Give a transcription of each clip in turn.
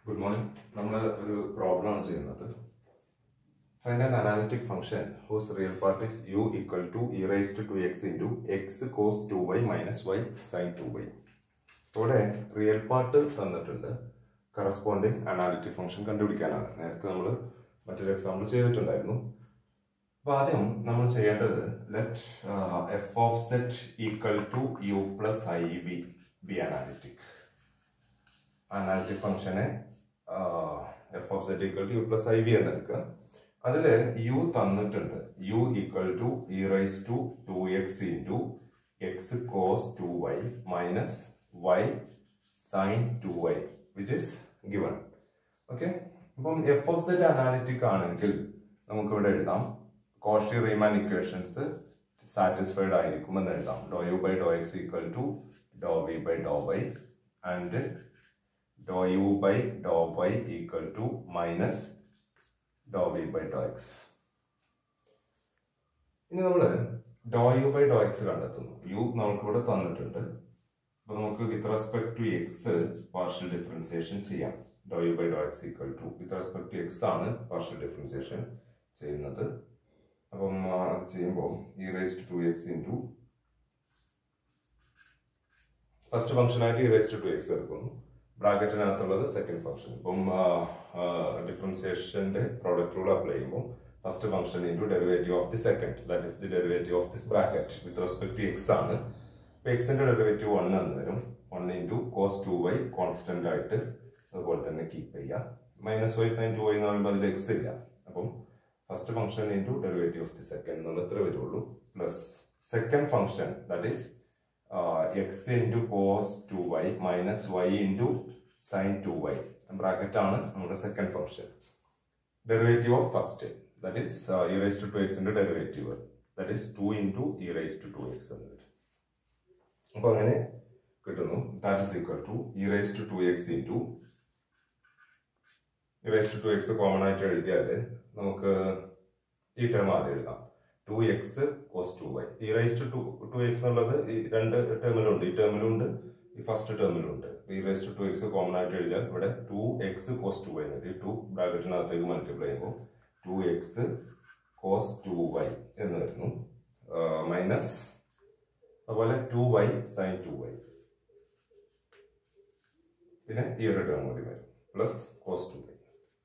Good morning നമ്മൾ ഒരു problem ആണ് ചെയ്യുന്നത് find an analytic function whose real part is u equal to e rice to x into x cos two y minus y sine two y ഇവിടെ real part തന്നിട്ടുണ്ട് corresponding analytic function കണ്ടുപിടിക്കാനാണ് നേരത്തെ നമ്മൾ മറ്റൊരു example ചെയ്തിട്ടുണ്ടായിരുന്നു അപ്പൊ ആദ്യം നമ്മൾ ചെയ്യേണ്ടത് let f of set equal to u plus i v v analytic analytic ഫംഗ്ഷനെ f of set equal to u plus i v എന്ന് എടുക്കുക അതില് യു തന്നിട്ടുണ്ട് u equal to e rice to two x into x cos two y minus y sine two y which is given okay അപ്പം f of z analytic ആണെങ്കിൽ നമുക്ക് ഇവിടെ എഴുതാം Cauchy റീമാൻ equations satisfied ആയിരിക്കും എന്ന് എഴുതാം doe u by Dr x equal to doe v by Dr y and doe u by Dr y equal to minus Dr v by Dr x ഇനി നമ്മൾ doe u by Dr x കണ്ടെത്തുന്നു u നമുക്ക് ഇവിടെ തന്നിട്ടുണ്ട് അപ്പൊ നമുക്ക് with respect to x partial differentiation ചെയ്യാം doe u by Dr x equal to with respect to x ആണ് പാർഷ്യൽ ഡിഫറൻസിയേഷൻ ചെയ്യുന്നത് അപ്പം ആ, അത് ചെയ്യുമ്പോൾ E raised to x into first function ആയിട്ട് ഇ റേസ്റ്റ് ടു എക്സ് എടുക്കുന്നു ബ്രാക്കറ്റിനകത്തുള്ളത് സെക്കൻഡ് ഫംഗ്ഷൻ ഇപ്പം ഡിഫറൻസിയേഷന്റെ പ്രോഡക്റ്റ് റൂൾ അപ്ലൈ ചെയ്യുമ്പോൾ first function into derivative of the second that is the derivative of this bracket with respect to x ആണ് ഇപ്പൊ എക്സിന്റെ derivative one എന്ന് വരും one into cos two y constant ആയിട്ട് അതുപോലെ തന്നെ കീപ്പ് ചെയ്യുക minus y sine two y എന്ന് പറയുമ്പോൾ അതിൽ എക്സ് ഇല്ല അപ്പം first function into derivative of the second എന്നുള്ള ഇത്ര വരുള്ളൂ plus second function that is x into cos two y minus y into sine two y bracket ആണ് നമ്മുടെ second function derivative of first that is e rice to two എക്സിന്റെ derivative that is two into e rice to two x എന്ന് വരും അപ്പൊ അങ്ങനെ കിട്ടുന്നു that is equal to e rice to two x into e rice to two x common ആയിട്ട് എഴുതിയാൽ നമുക്ക് ഈ ടേം ആദ്യം എഴുതാം two x cos two y e rice to two two x എന്നുള്ളത് ഈ രണ്ട് ടേമിലുണ്ട് ഈ ടേമിലുണ്ട് ഈ ഫസ്റ്റ് ടേമിലുണ്ട് e rice to two x common ആയിട്ട് എഴുതിയാൽ ഇവിടെ two x cos two y ഈ ടു ബ്രാക്കറ്റിനകത്തേക്ക് മൾട്ടിപ്ലൈ ചെയ്യുമ്പോൾ two x cos two y എന്ന് വരുന്നു മൈനസ് അതുപോലെ two y sine two y പിന്നെ ഈ ഒരു ടേം കൂടി വരും പ്ലസ് കോസ് ടു വൈ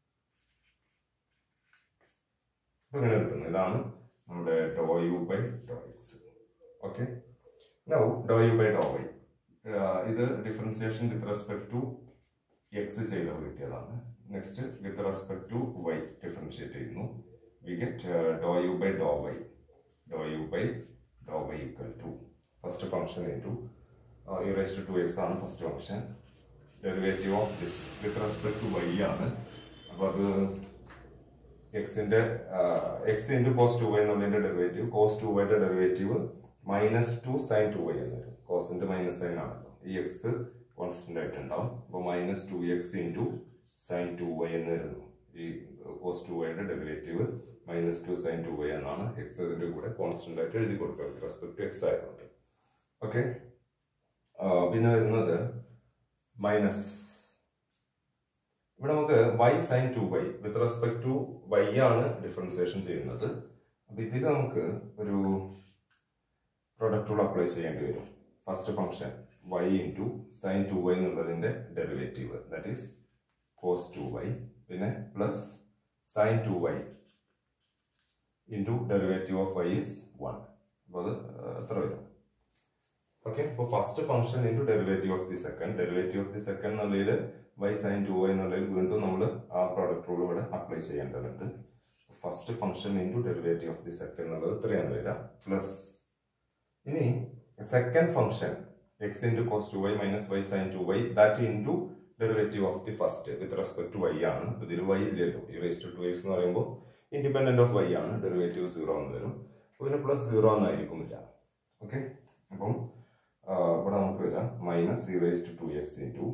അപ്പൊ ഇങ്ങനെ കിട്ടുന്നു ഇതാണ് നമ്മുടെ ഡോ u by Dr x okay now doe u by Dr y ഇത് differentiation with respect to x ചെയ്തത് കിട്ടിയതാണ് next with respect to y differentiate ചെയ്യുന്നു we get doe u by Dr y doe u by Dr y equal to first function into e rice to two x ആണ് first function derivative of this with respect to y ആണ് അപ്പോൾ അത് എക്സിന്റെ x into cos two y എന്നുള്ളതിന്റെ derivative cos two വൈയുടെ derivative minus two sine two y എന്ന് വരും കോസിന്റെ minus sign ആണല്ലോ ഈ എക്സ് കോൺസ്റ്റന്റ് ആയിട്ട് ഉണ്ടാവും അപ്പോൾ minus two x into sine two y എന്ന് വരുന്നു ഈ കോസ് ടു വൈയുടെ derivative minus two sine two y എന്നാണ് എക്സ് ഇതിന്റെ കൂടെ കോൺസ്റ്റന്റ് ആയിട്ട് എഴുതി കൊടുക്കുക വിത്ത് റെസ്പെക്ട് ടു എക്സ് ആയതുകൊണ്ട് ഓക്കെ പിന്നെ വരുന്നത് മൈനസ് ഇവിടെ നമുക്ക് y sine two y with respect to y ആണ് ഡിഫറൻസിയേഷൻ ചെയ്യുന്നത് അപ്പൊ ഇതിൽ നമുക്ക് ഒരു പ്രൊഡക്റ്റ് റൂൾ അപ്ലൈ ചെയ്യേണ്ടി വരും first function y into sine two y എന്നുള്ളതിന്റെ derivative that is cos two y പിന്നെ plus sine two y into derivative of y is one അപ്പോൾ അത് എത്ര വരും ഓക്കെ അപ്പോൾ first function into derivative of the second derivative of the second എന്നുള്ളതിൽ y sine two y എന്നുള്ളതിൽ വീണ്ടും നമ്മൾ ആ പ്രോഡക്റ്റ് റൂൾ ഇവിടെ അപ്ലൈ ചെയ്യേണ്ടതുണ്ട് first function into derivative of the second എന്നുള്ളത് ഇത്രയാണ് വരിക പ്ലസ് ഇനി second function x into cos two y minus y sine two y that into derivative of the first with respect to y ആണ് അപ്പൊ ഇതിൽ Y ഇല്ലല്ലോ ഈ raise to two x എന്ന് പറയുമ്പോൾ ഇൻഡിപെൻഡന്റ് ഓഫ് വൈ ആണ് derivative zero എന്ന് വരും അപ്പൊ പിന്നെ പ്ലസ് സീറോ എന്നായിരിക്കും ഇല്ല ഓക്കെ അപ്പം ആ, ഇവിടെ നമുക്ക് വരാം minus c raise to two x into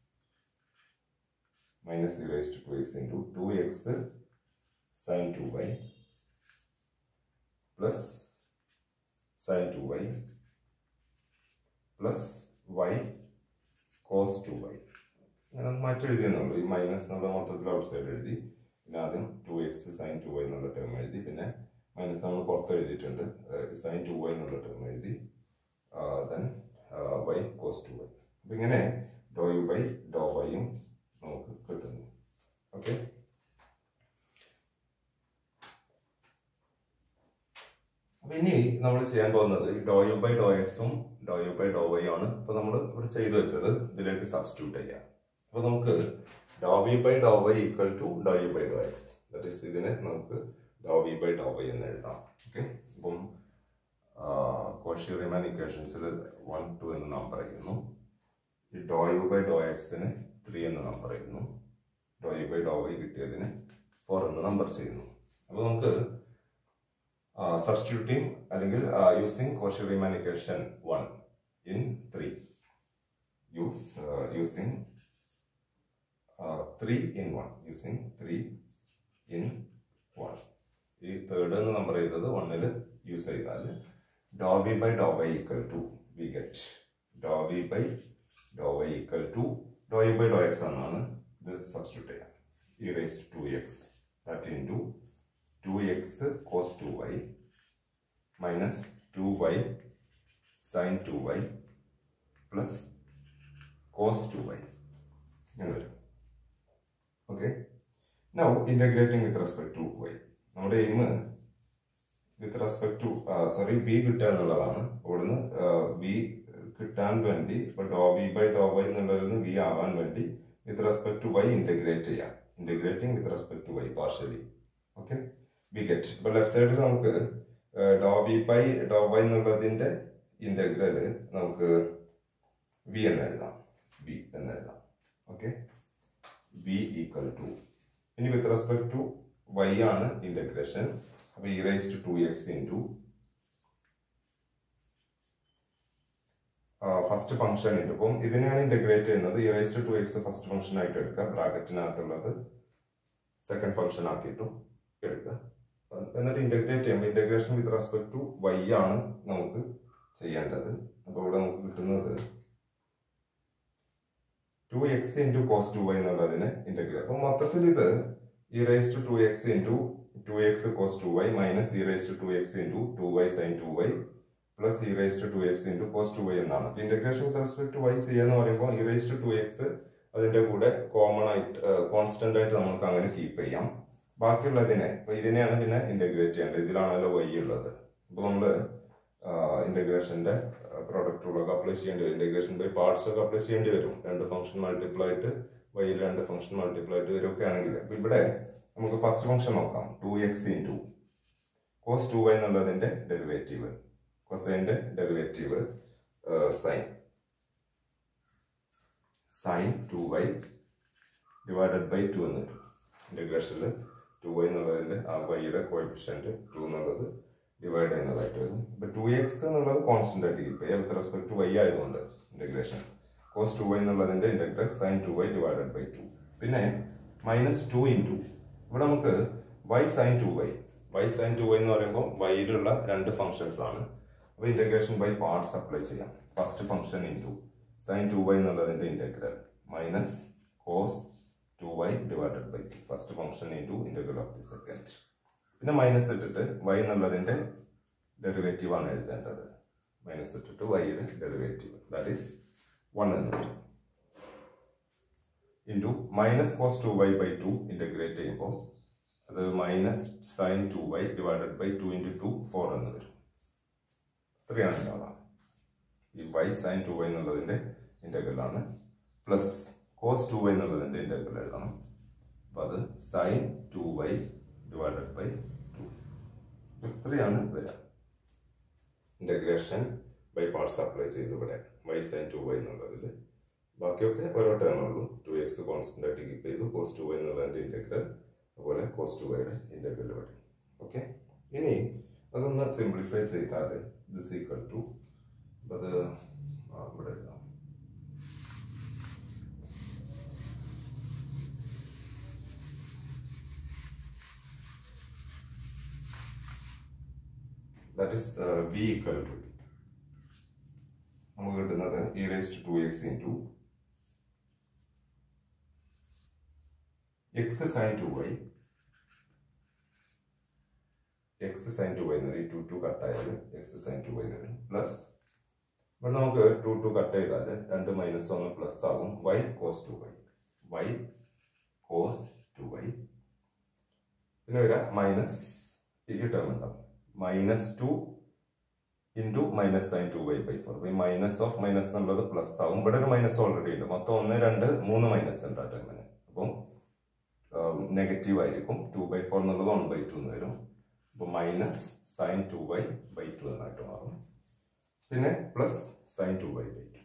minus c raise to two x into two x sine two y plus sine two y plus y cos two y അങ്ങനെ ഒന്ന് മാറ്റി എഴുതിയെന്നുള്ളൂ ഈ മൈനസ് എന്നുള്ള മൊത്തത്തിൽ ഔട്ട് സൈഡ് എഴുതി പിന്നെ ആദ്യം two x sine two y എന്നുള്ള ടേം എഴുതി പിന്നെ മൈനസ് നമ്മൾ പുറത്ത് എഴുതിയിട്ടുണ്ട് സൈൻ ടു വൈ എന്നുള്ള ടേം എഴുതി then y cos two y അപ്പം ഇങ്ങനെ ഡോ യു ബൈ ഡോ വൈയും നമുക്ക് കിട്ടുന്നു ഓക്കെ അപ്പൊ ഇനി നമ്മൾ ചെയ്യാൻ പോകുന്നത് ഈ ഡോ യു ബൈ ഡോ എക്സും doe u by Dr y ആണ് ഇപ്പൊ നമ്മൾ ഇവിടെ ചെയ്തു വെച്ചത് ഇതിലേക്ക് സബ്സ്റ്റിറ്റ്യൂട്ട് ചെയ്യാം അപ്പൊ നമുക്ക് doe v by Dr y equal to Dr u by Dr x that is ഇതിനെ നമുക്ക് doe v by Dr y എന്ന് എഴുതാം ഓക്കെ അപ്പം കോഷി റിമാൻ ഇക്വേഷൻസിൽ വൺ ടു എന്ന് നമ്പർ ചെയ്യുന്നു ഈ ഡോ യു ബൈ ഡോ എക്സിന് ത്രീ എന്ന് നമ്പർ ചെയ്യുന്നു doe u by Dr y കിട്ടിയതിന് ഫോർ എന്ന് നമ്പർ ചെയ്യുന്നു അപ്പോൾ നമുക്ക് സബ്സ്റ്റിറ്റ്യൂട്ടിംഗ് അല്ലെങ്കിൽ using Cauchy Riemann equation one in three use using three in one using three in one ഈ തേർഡ് എന്ന് നമ്പർ ചെയ്തത് വണ്ണിൽ യൂസ് ചെയ്താൽ doe v by Dr y equal to we get doe v by Dr y equal to Dr u by Dr x എന്നാണ് ഇത് substitute ചെയ്യാം e raise to X that into two x cos two y minus two y sine two y plus cos two y ഇങ്ങനെ വരും okay now integrating with respect to y നമ്മുടെ aim with respect to sorry v കിട്ടുക എന്നുള്ളതാണ് ഇവിടുന്ന് v കിട്ടാൻ വേണ്ടി ഇപ്പൊ doe v by Dr y എന്നുള്ളതിൽ നിന്ന് വി ആവാൻ വേണ്ടി with respect to y integrate ചെയ്യാം integrating with respect to y partially okay we get ഇപ്പൊ ലെഫ്റ്റ് സൈഡിൽ നമുക്ക് doe v by Dr y എന്നുള്ളതിന്റെ ഇന്റഗ്രല് നമുക്ക് വി എന്ന് എഴുതാം വി എന്ന് എഴുതാം ഓക്കെ വി ഈക്വൽ ടു ഇനി വിത്ത് റെസ്പെക്ട് ടു വൈ ആണ് ഇന്റഗ്രേഷൻ അപ്പൊ e rice to two x into first function ഉണ്ട് അപ്പം ഇതിനെയാണ് ഇന്റഗ്രേറ്റ് ചെയ്യുന്നത് e rice to two x first function ആയിട്ട് എടുക്കുക ബ്രാക്കറ്റിനകത്തുള്ളത് സെക്കൻഡ് ഫംഗ്ഷൻ ആക്കിയിട്ടും എടുക്കുക എന്നിട്ട് ഇന്റഗ്രേറ്റ് ചെയ്യുമ്പോൾ integration with respect to y ആണ് നമുക്ക് ചെയ്യേണ്ടത് അപ്പോൾ ഇവിടെ നമുക്ക് കിട്ടുന്നത് two x into cos two y എന്നുള്ളതിന് ഇന്റഗ്രേറ്റ് അപ്പോൾ മൊത്തത്തിൽ ഇത് e raise to two x into two x cos two y minus e raise to two x into two y sine two y plus e raise to two x into cos two y എന്നാണ് integration with respect to y ചെയ്യാന്ന് പറയുമ്പോൾ e raise to two x അതിന്റെ കൂടെ common ആയിട്ട് constant ആയിട്ട് നമുക്ക് അങ്ങനെ keep ചെയ്യാം ബാക്കിയുള്ളതിനെ ഇപ്പൊ ഇതിനെയാണ് പിന്നെ ഇന്റഗ്രേറ്റ് ചെയ്യേണ്ടത് ഇതിലാണല്ലോ വൈ ഉള്ളത് ഇപ്പൊ നമ്മള് ഇന്റഗ്രേഷന്റെ പ്രോഡക്റ്റ് റൂളൊക്കെ അപ്ലൈ ചെയ്യേണ്ടി വരും ഇന്റഗ്രേഷൻ ബൈ പാർട്സ് ഒക്കെ അപ്ലൈ ചെയ്യേണ്ടി വരും രണ്ട് ഫംഗ്ഷൻ മൾട്ടിപ്ലൈ ആയിട്ട് വൈയിൽ രണ്ട് ഫംഗ്ഷൻ മൾട്ടിപ്ലൈ ആയിട്ട് വരൊക്കെ ആണെങ്കിൽ അപ്പൊ ഇവിടെ നമുക്ക് ഫസ്റ്റ് ഫംഗ്ഷൻ നോക്കാം two x into cos two y എന്നുള്ളതിന്റെ ഡെറിവേറ്റീവ് കൊസൈന്റെ derivative sine sine two y divided by two എന്ന് വരും ഇന്റഗ്രേഷനിൽ ടു വൈ എന്നുള്ളതിന്റെ ആ വൈയുടെ കോയിഫിഷ്യന്റ് ടു എന്നുള്ളത് ഡിവൈഡ് ചെയ്യുന്നതായിട്ട് വരും ഇപ്പൊ ടു എക്സ് എന്നുള്ളത് കോൺസ്റ്റന്റ് ആയിട്ട് കീപ്പ് ചെയ്യാം വിത്ത് റെസ്പെക്ട് ടു വൈ ആയതുകൊണ്ട് ഇന്റഗ്രേഷൻ കോസ് ടു വൈ എന്നുള്ളതിന്റെ integral sine two y divided by two പിന്നെ മൈനസ് ടു ഇൻറ്റു ഇവിടെ നമുക്ക് y sine two y y sine two y എന്ന് പറയുമ്പോൾ വൈയിലുള്ള രണ്ട് ഫംഗ്ഷൻസ് ആണ് അപ്പോൾ ഇന്റഗ്രേഷൻ ബൈ പാർട്സ് അപ്ലൈ ചെയ്യാം first function into sine two y എന്നുള്ളതിന്റെ integral minus cos two y divided by two first function into integral of the second പിന്നെ minus ഇട്ടിട്ട് വൈ എന്നുള്ളതിന്റെ ഡെറിവേറ്റീവ് ആണ് എഴുതേണ്ടത് മൈനസ് ഇട്ടിട്ട് വൈയുടെ ഡെറിവേറ്റീവ് ദാറ്റ് ഈസ് വൺ എന്ന് വരും into minus cos two y by two integrate ചെയ്യുമ്പോൾ അത് minus sine two y divided by two into two four എന്ന് വരും ഇത്രയാണ് ഉണ്ടാവുക ഈ വൈ സൈൻ ടു വൈ എന്നുള്ളതിന്റെ ഇന്റഗ്രൽ ആണ് പ്ലസ് കോസ് ടു വൈ എന്നുള്ളതിന്റെ ഇന്റഗ്രൽ എഴുതണം അപ്പൊ അത് sine two y divided by two ഇത്രയാണ് വരിക ഇന്റഗ്രേഷൻ ബൈ പാർട്സ് അപ്ലൈ ചെയ്ത് ഇവിടെ വൈ സൈൻ ടു വൈ എന്നുള്ളതിൽ ബാക്കിയൊക്കെ ഓരോ ടേം ഉള്ളൂ ടു എക്സ് കോൺസ്റ്റന്റ് ആയിട്ട് കീപ്പ് ചെയ്തു കോസ് ടു വൈ എന്നുള്ളതിന്റെ ഇന്റഗ്രൽ അതുപോലെ കോസ് ടു വൈയുടെ ഇന്റഗ്രൽ ഇവിടെ ഓക്കെ ഇനി അതൊന്ന് സിംപ്ലിഫൈ ചെയ്താൽ ദിസ് ഈക്വൽ ടു അത് ആ, ഇവിടെ എഴുതാം that is v equal to നമുക്ക് കിട്ടുന്നത് e raise to two x into x sine two y x sine two y എന്ന് പറയും ടു ടു കട്ടായാൽ എക്സ് സൈൻ ടു വൈ എന്ന് വരും പ്ലസ് ഇവിടെ നമുക്ക് ടു ടു കട്ട് ചെയ്താൽ രണ്ട് മൈനസ് ഒന്ന് പ്ലസ് ആകും y cos two y y cos two y പിന്നെ വരിക മൈനസ് ഈ ടേം ഉണ്ടാവും minus two into minus sine two y by four ഈ മൈനസ് ഓഫ് മൈനസ് എന്നുള്ളത് പ്ലസ് ആവും ഇവിടെ ഒരു മൈനസ് ഓൾറെഡി ഉണ്ട് മൊത്തം ഒന്ന് രണ്ട് മൂന്ന് മൈനസ് ഉണ്ട് ആ ടൈമിന് അപ്പം നെഗറ്റീവ് ആയിരിക്കും ടു ബൈ ഫോർ എന്നുള്ളത് വൺ ബൈ ടു എന്ന് വരും അപ്പോൾ minus sine two y by two എന്നായിട്ട് മാറും പിന്നെ plus sine two by by two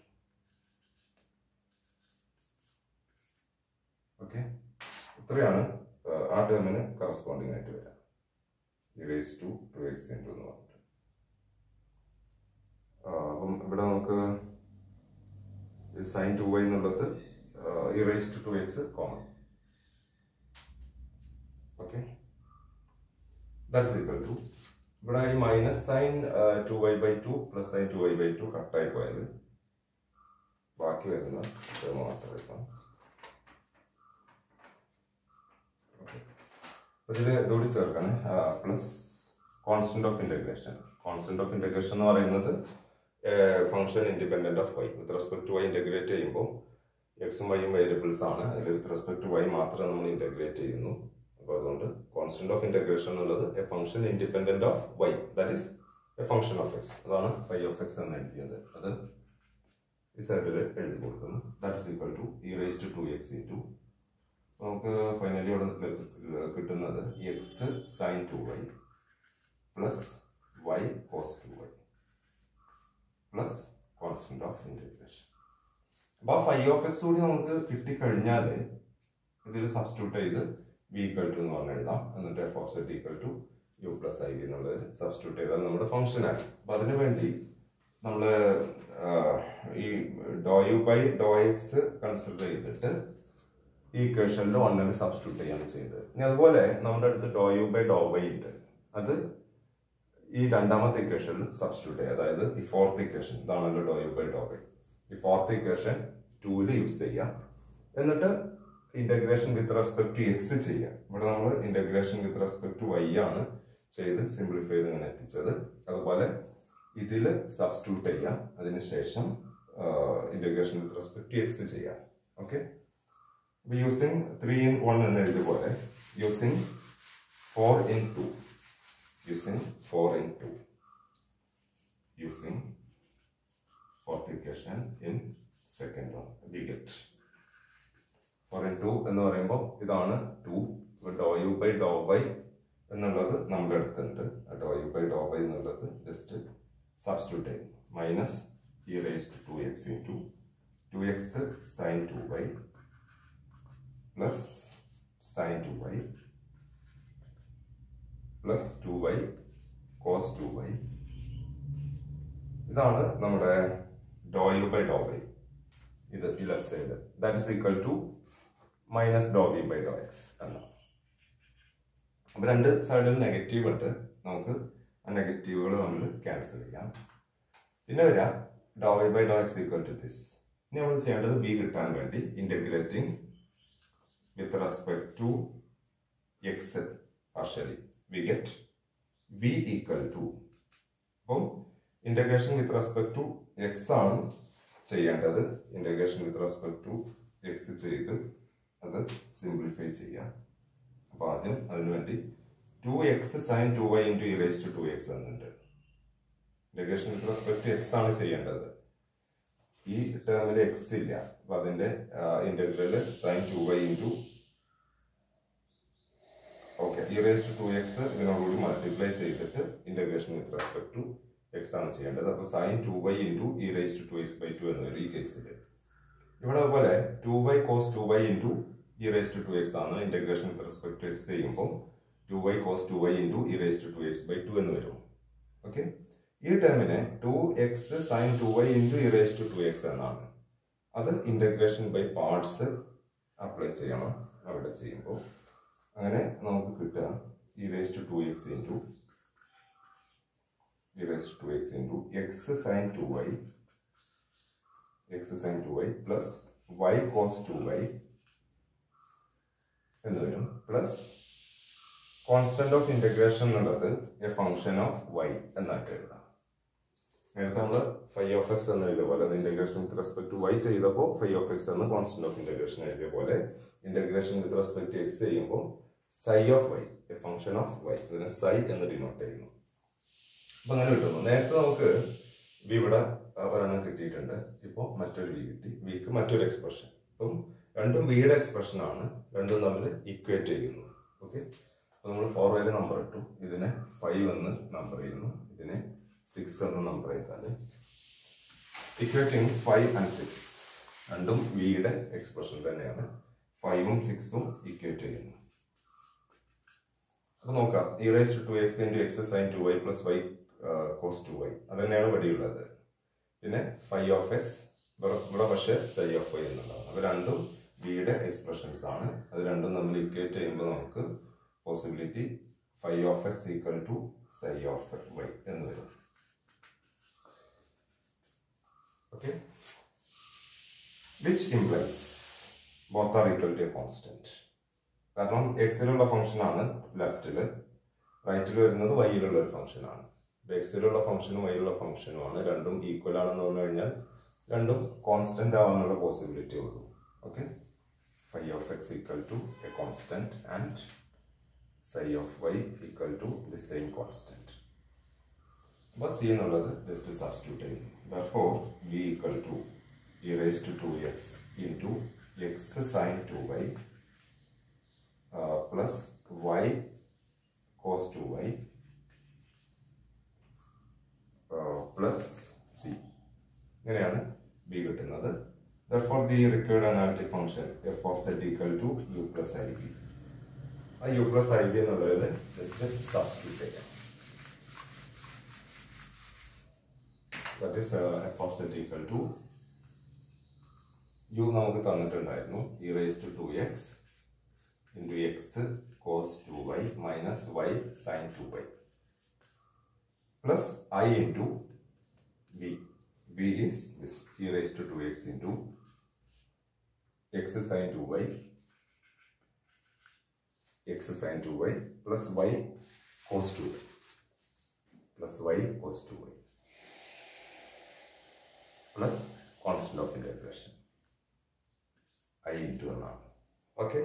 okay ഇത്രയാണ് ആ ടേമിന് കറസ്പോണ്ടിങ് ആയിട്ട് വരിക e raise to two x into എന്ന് പറഞ്ഞിട്ട് അപ്പം ഇവിടെ നമുക്ക് സൈൻ ടു വൈ എന്നുള്ളത് e raise to two x common okay that's equal to ഇവിടെ ഈ minus sine two y by two plus sine two y by two കട്ടായി പോയാൽ ബാക്കി വരുന്ന ടേം മാത്രം എടുക്കാം ഇതിൽ ഇതുകൂടി ചേർക്കണം plus constant of integration constant of integration എന്ന് പറയുന്നത് function independent of y with respect to y integrate ചെയ്യുമ്പോൾ എക്സും വൈയും വേരിയബിൾസ് ആണ് അതിൽ വിത്ത് റെസ്പെക്ട് ടു വൈ മാത്രം നമ്മൾ ഇന്റഗ്രേറ്റ് ചെയ്യുന്നു അപ്പോൾ അതുകൊണ്ട് കോൺസ്റ്റന്റ് ഓഫ് ഇന്റഗ്രേഷൻ എന്നുള്ളത് a function independent of y that is a function of x അതാണ് ഫൈ ഓഫ് എക്സ് എന്ന് എഴുതിയത് അത് ഈ സൈഡിൽ എഴുതി കൊടുക്കുന്നു that is equal to e raise to two x into നമുക്ക് ഫൈനലി ഇവിടെ കിട്ടുന്നത് x sine two y plus y cos two y plus constant of integration അപ്പൊ ആ ഫൈവ് ഓഫ് എക്സ് കൂടി നമുക്ക് കിട്ടിക്കഴിഞ്ഞാൽ ഇതിൽ സബ്സ്റ്റിറ്റ്യൂട്ട് ചെയ്ത് വി ഈക്വൽ ടു എന്ന് പറഞ്ഞ് എഴുതാം എന്നിട്ട് f of set equal to u plus i v എന്നുള്ളത് സബ്സ്റ്റിറ്റ്യൂട്ട് ചെയ്താൽ നമ്മുടെ ഫംഗ്ഷൻ ആയി അപ്പൊ അതിനു വേണ്ടി നമ്മൾ ഈ do u by Dr x consider ചെയ്തിട്ട് ഈ ഇക്വേഷനിൽ വണ്ണിൽ സബ്സ്റ്റിറ്റ്യൂട്ട് ചെയ്യാണ് ചെയ്തത് ഇനി അതുപോലെ നമ്മുടെ അടുത്ത് do u by Dr y ഉണ്ട് അത് ഈ രണ്ടാമത്തെ ഇക്വേഷനിൽ സബ്സ്റ്റിറ്റ്യൂട്ട് ചെയ്യുക അതായത് ഈ ഫോർത്ത് ഇക്വേഷൻ ഇതാണല്ലോ do u by Dr y ഈ ഫോർത്ത് ഇക്വേഷൻ ടൂല് യൂസ് ചെയ്യാം എന്നിട്ട് integration with respect to x ചെയ്യാം ഇവിടെ നമ്മൾ integration with respect to y ആണ് ചെയ്ത് സിംപ്ലിഫൈ ചെയ്ത് ഇങ്ങനെ എത്തിച്ചത് അതുപോലെ ഇതിൽ സബ്സ്റ്റിറ്റ്യൂട്ട് ചെയ്യാം അതിനുശേഷം integration with respect to x ചെയ്യാം okay using three in one എന്ന് എഴുതിയ പോലെ using four in two using four in two using fourth equation in second one we get four in two എന്ന് പറയുമ്പോൾ ഇതാണ് two Dr u by Dr y എന്നുള്ളത് നമ്മുടെ അടുത്തുണ്ട് do u by Dr y എന്നുള്ളത് ജസ്റ്റ് സബ്സ്റ്റിറ്റ്യൂട്ട് ചെയ്യും minus e raised to x into two x sine two y plus sine two y plus two y cos two y ഇതാണ് നമ്മുടെ ഡോ u by Dr y ഇത് ഈ left side that is equal to minus Dr v by Dr x എന്നാണ് അപ്പൊ രണ്ട് സൈഡിൽ negative ഉണ്ട് നമുക്ക് ആ നെഗറ്റീവുകൾ നമ്മൾ ക്യാൻസൽ ചെയ്യാം പിന്നെ വരാം do y by Dr x equal to this ഇനി നമ്മൾ ചെയ്യേണ്ടത് ബി കിട്ടാൻ വേണ്ടി integrating with respect to x partially we get v equal to അപ്പം integration with respect to x ആണ് ചെയ്യേണ്ടത് integration with respect to x ചെയ്ത് അത് സിംപ്ലിഫൈ ചെയ്യാം അപ്പൊ ആദ്യം അതിനുവേണ്ടി two x sine two y into e raise to two x എന്നുണ്ട് integration with respect to x ആണ് ചെയ്യേണ്ടത് ഈ ടേമിൽ എക്സ് ഇല്ല അപ്പൊ അതിന്റെ integral sine two y into okay e raise to two x ഇതിനോടുകൂടി മൾട്ടിപ്ലൈ ചെയ്തിട്ട് integration with respect to x ആണ് ചെയ്യേണ്ടത് അപ്പൊ sine two y into e raise to two x by two എന്ന് വരും ഈ കേസിൽ ഇവിടെ അതുപോലെ two y cos two y into e raise to two x ആണ് integration with respect to x ചെയ്യുമ്പോൾ two y cos two y into e raise to two x by two എന്ന് വരും ഓക്കെ ഈ ടേമിനെ two x sine two y into e raise to two x എന്നാണ് അത് integration by parts apply ചെയ്യണം അവിടെ ചെയ്യുമ്പോൾ അങ്ങനെ നമുക്ക് കിട്ടുക e raise to two x into e raised to 2x into x sin 2y x sin 2y plus y cos 2y എന്ന് വരും പ്ലസ് കോൺസ്റ്റന്റ് ഓഫ് ഇന്റഗ്രേഷൻ എന്നുള്ളത് എ ഫംഗ്ഷൻ ഓഫ് വൈ എന്നായിട്ട് എഴുതാം നേരത്തെ നമ്മൾ ഫൈവ് ഓഫ് എക്സ് എന്ന് എഴുതിയ പോലെ അത് integration with respect to y ചെയ്തപ്പോൾ ഫൈവ് ഓഫ് എക്സ് എന്ന് കോൺസ്റ്റന്റ് ഓഫ് ഇന്റഗ്രേഷൻ എഴുതിയ പോലെ integration with respect to x ചെയ്യുമ്പോൾ psi of y a function of y ഇതിനെ സൈ എന്ന് ഡിനോട്ട് ചെയ്യുന്നു അപ്പൊ അങ്ങനെ കിട്ടുന്നു നേരത്തെ നമുക്ക് വി ഇവിടെ ഒരെണ്ണം കിട്ടിയിട്ടുണ്ട് ഇപ്പോൾ മറ്റൊരു വി കിട്ടി വിക്ക് മറ്റൊരു എക്സ്പ്രഷൻ അപ്പം രണ്ടും വിയുടെ എക്സ്പ്രഷൻ ആണ് രണ്ടും തമ്മിൽ ഇക്വേറ്റ് ചെയ്യുന്നു ഓക്കെ അപ്പൊ നമ്മൾ ഫോർവേഡ് നമ്പർ ഇട്ടു ഇതിനെ ഫൈവ് എന്ന് നമ്പർ ചെയ്യുന്നു ഇതിനെ സിക്സ് എന്ന് നമ്പർ ചെയ്താൽ ഇക്വേറ്റിംഗ് ഫൈവ് ആൻഡ് സിക്സ് രണ്ടും വിയുടെ എക്സ്പ്രഷൻ തന്നെയാണ് ഫൈവും സിക്സും ഇക്വേറ്റ് ചെയ്യുന്നു അപ്പൊ നോക്കാം e rice to x into x sine two y plus y cos two y അത് തന്നെയാണ് വടിയുള്ളത് പിന്നെ ഫൈവ് ഓഫ് എക്സ് ഇവിടെ പക്ഷേ സൈ ഓഫ് വൈ എന്നുണ്ടാവും അത് രണ്ടും വിയുടെ എക്സ്പ്രഷൻസ് ആണ് അത് രണ്ടും നമ്മൾ ഇക്വേറ്റ് ചെയ്യുമ്പോൾ നമുക്ക് possibility five of x equal to psi of y എന്ന് വരും okay which implies both are equal to a constant കാരണം എക്സിലുള്ള ഫംഗ്ഷൻ ആണ് ലെഫ്റ്റില് റൈറ്റിൽ വരുന്നത് വൈയിലുള്ള ഒരു ഫംഗ്ഷൻ ആണ് എക്സിലുള്ള ഫംഗ്ഷനും വൈയിലുള്ള ഫംഗ്ഷനും ആണ് രണ്ടും ഈക്വൽ ആണെന്ന് പറഞ്ഞു കഴിഞ്ഞാൽ രണ്ടും കോൺസ്റ്റന്റ് ആവാനുള്ള പോസിബിലിറ്റി ഉള്ളൂ okay phi of x equal to a constant and psi of y equal to the same constant അപ്പോൾ സി എന്നുള്ളത് ജസ്റ്റ് സബ്സ്റ്റിറ്റ്യൂട്ട് ചെയ്യുന്നു therefore v equal to e raise to two x into x sine two y plus y cos two y plus c ഇങ്ങനെയാണ് b കിട്ടുന്നത് therefore the required analytic function f of set equal to u plus i b ആ u plus i B എന്നുള്ളതിൽ just substitute ചെയ്യാം that is f of set equal to u നമുക്ക് തന്നിട്ടുണ്ടായിരുന്നു e raise to two x into x cos 2y minus y sin 2y plus i into v. v is this e raised to 2x into x sin 2y x sin 2y plus y cos 2y plus y cos 2y plus constant of integration i into എന്നാണ് okay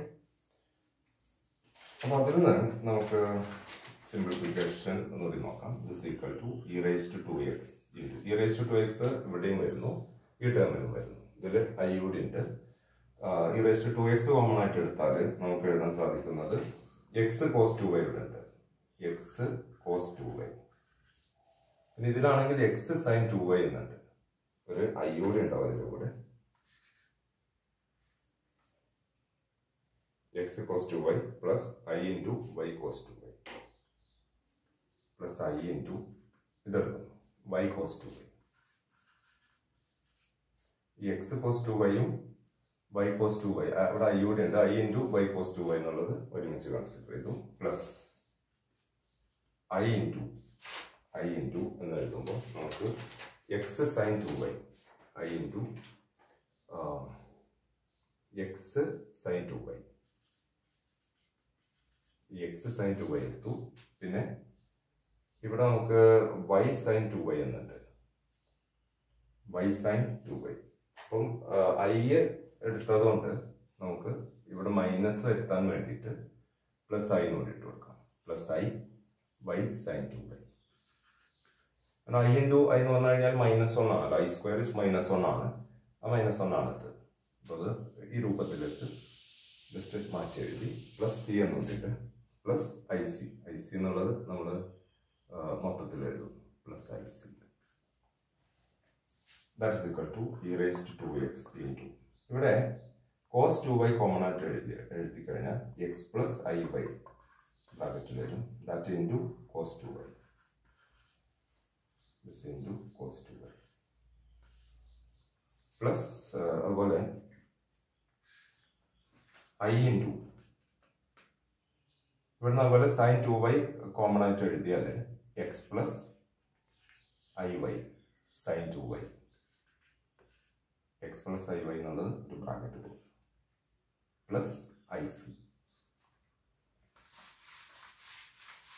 അപ്പൊ അതിൽ നിന്ന് നമുക്ക് simplification ഒന്നുകൂടി നോക്കാം this equal to e raise to two x into e raise to two x ഇവിടെയും വരുന്നു ഈ ടേമിലും വരുന്നു ഇതിൽ ഐ യൂടി ഉണ്ട് e raise to two x common ആയിട്ട് എടുത്താൽ നമുക്ക് എഴുതാൻ സാധിക്കുന്നത് എക്സ് കോസ് ടു വൈ ഇവിടെ ഉണ്ട് എക്സ് കോസ് ടു വൈ പിന്നെ ഇതിലാണെങ്കിൽ എക്സ് സൈൻ ടു വൈ എന്നുണ്ട് ഒരു ഐ യൂടി ഉണ്ടാവും ഇതിൻ്റെ കൂടെ x cos 2y plus i into y cos 2y plus i into ഇതെടുക്കുന്നു y cos 2y ഈ x cos 2y യും y cos 2y അവിടെ i കൂടെ ഉണ്ട് i into y cos 2y എന്നുള്ളത് ഒരുമിച്ച് കൺസിഡർ ചെയ്തു plus i into i into എന്ന് എഴുതുമ്പോൾ നമുക്ക് x sin 2y i into x sin 2y ഈ എക്സ് സൈൻ ടു വൈ എടുത്തു പിന്നെ ഇവിടെ നമുക്ക് വൈ സൈൻ ടു വൈ എന്നുണ്ട് വൈ സൈൻ ടു വൈ അപ്പം ഐ എടുത്തതുകൊണ്ട് നമുക്ക് ഇവിടെ മൈനസ് വരുത്താൻ വേണ്ടിയിട്ട് പ്ലസ് ഐ നോട്ട് ഇട്ട് കൊടുക്കാം plus i y sine two y കാരണം ഐ ഇൻറ്റു ഐ എന്ന് പറഞ്ഞു കഴിഞ്ഞാൽ മൈനസ് വൺ ആണല്ലോ i square is minus one ആണ് ആ മൈനസ് വൺ ആണ് ഇത് അപ്പോൾ അത് ഈ രൂപത്തിലേക്ക് ജസ്റ്റ് മാറ്റി എഴുതി പ്ലസ് സി എന്ന് നോക്കിയിട്ട് plus i c i c എന്നുള്ളത് നമ്മൾ മൊത്തത്തിൽ എഴുതും plus i c that is equal to e raised to x into ഇവിടെ കോസ് ടു വൈ കോമൺ ആയിട്ട് എഴുതി എഴുതി കഴിഞ്ഞാൽ എക്സ് പ്ലസ് ഐ വൈ ബ്രാക്കറ്റിൽ വരും that into cos two y this into cos two y plus അതുപോലെ i into ഇവിടുന്ന് അതുപോലെ സൈൻ ടു വൈ കോമൺ ആയിട്ട് എഴുതിയാൽ x plus i y sine two y x plus i y എന്നുള്ളത് ഒരു bracket പോകും plus i c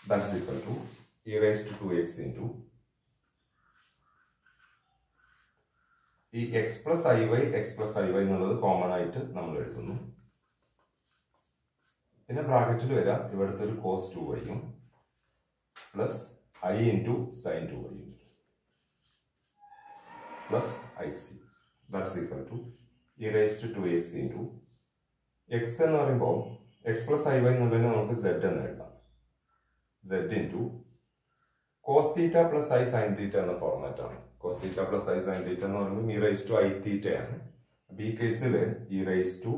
that's equal to e raise to two x into ഈ x plus i y x plus i y എന്നുള്ളത് common ആയിട്ട് നമ്മൾ എഴുതുന്നു പിന്നെ ബ്രാക്കറ്റിൽ വരാം ഇവിടുത്തെ ഒരു കോസ് ടു വൈയും plus i into sine two വൈയും plus i c that's equal to e raise to two x into x എന്ന് പറയുമ്പോൾ എക്സ് പ്ലസ് ഐ വൈ എന്നുള്ളതിന് നമുക്ക് സെഡ് എന്ന് എഴുതാം z into cos theta plus i sine theta എന്ന format ആണ് cos theta plus i sine theta എന്ന് പറയുമ്പോൾ e raise to i theta ആണ് അപ്പൊ ഈ കേസിൽ e raise to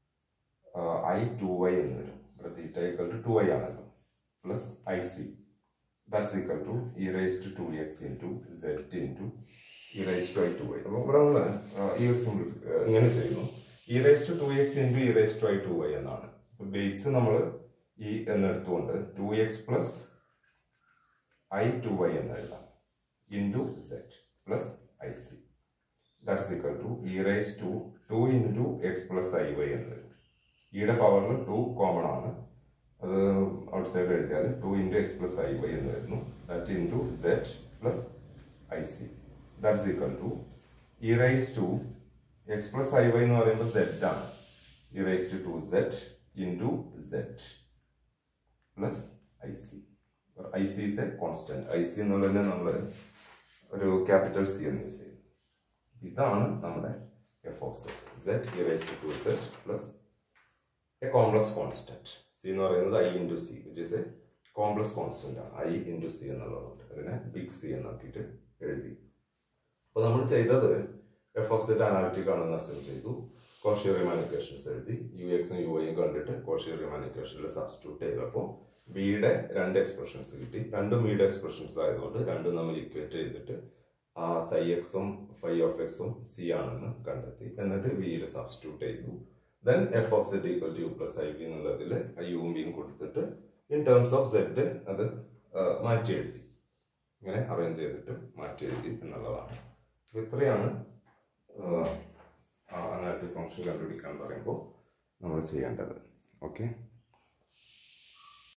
i two y എന്ന് വരും ഇവിടെ theta equal to two y ആണല്ലോ plus i c that's equal to e raise to two x into z into e raise to i two y അപ്പോൾ ഇവിടെ നമ്മൾ ഈ ഒരു simplify ഇങ്ങനെ ചെയ്യുന്നു e raise to two x into e raise to i two y എന്നാണ് base നമ്മൾ ഈ എന്നെടുത്തുകൊണ്ട് two x plus i two y എന്ന് എഴുതാം into z plus i c that's equal to e raise to two into x plus i y എന്ന് വരും ഇയുടെ പവറിൽ ടു കോമൺ ആണ് അത് ഔട്ട് സൈഡ് എഴുതിയാൽ two into x plus i y എന്ന് വരുന്നു that into z plus i c that's equal to e raise to x plus i y എന്ന് പറയുമ്പോൾ സെഡ് ആണ് e raise to two z into z plus i c i c is a constant i c എന്നുള്ളതിന് നമ്മൾ ഒരു capital C എന്ന് use ചെയ്യും ഇതാണ് നമ്മുടെ f of z z e raise to two z plus a complex constant c എന്ന് പറയുന്നത് i into c which is a complex constant ആണ് ഐ ഇൻറ്റു സി എന്നുള്ളതുകൊണ്ട് അതിനെ ബിഗ് സി എന്നാക്കിയിട്ട് എഴുതി അപ്പോൾ നമ്മൾ ചെയ്തത് എഫ് ഓഫ് സെറ്റ് അനാലിറ്റിക് ആണെന്ന് അസ്യൂം ചെയ്തു കോഷ്യർ റിമാൻ ഇക്വേഷൻസ് എഴുതി യു എക്സും യു ഐയും കണ്ടിട്ട് കോഷ്യർ റിമാൻ ഇക്വേഷനിൽ സബ്സ്റ്റിറ്റ്യൂട്ട് ചെയ്തപ്പോൾ ബിയുടെ രണ്ട് എക്സ്പ്രഷൻസ് കിട്ടി രണ്ടും ബിയുടെ എക്സ്പ്രഷൻസ് ആയതുകൊണ്ട് രണ്ടും നമ്മൾ ഇക്വേറ്റ് ചെയ്തിട്ട് ആ സൈ എക്സും ഫൈ ഓഫ് എക്സും സി ആണെന്ന് കണ്ടെത്തി എന്നിട്ട് വിയിൽ സബ്സ്റ്റിറ്റ്യൂട്ട് ചെയ്തു then f of set equal to u plus i v എന്നുള്ളതിൽ യുവും ബിയും കൊടുത്തിട്ട് ഇൻ ടേംസ് ഓഫ് സെറ്റ് അത് മാറ്റി എഴുതി ഇങ്ങനെ അറേഞ്ച് ചെയ്തിട്ട് മാറ്റി എഴുതി എന്നുള്ളതാണ് അപ്പോൾ ഇത്രയാണ് അനാലിറ്റിക് ഫംഗ്ഷൻ കണ്ടുപിടിക്കാൻ പറയുമ്പോൾ നമ്മൾ ചെയ്യേണ്ടത് ഓക്കെ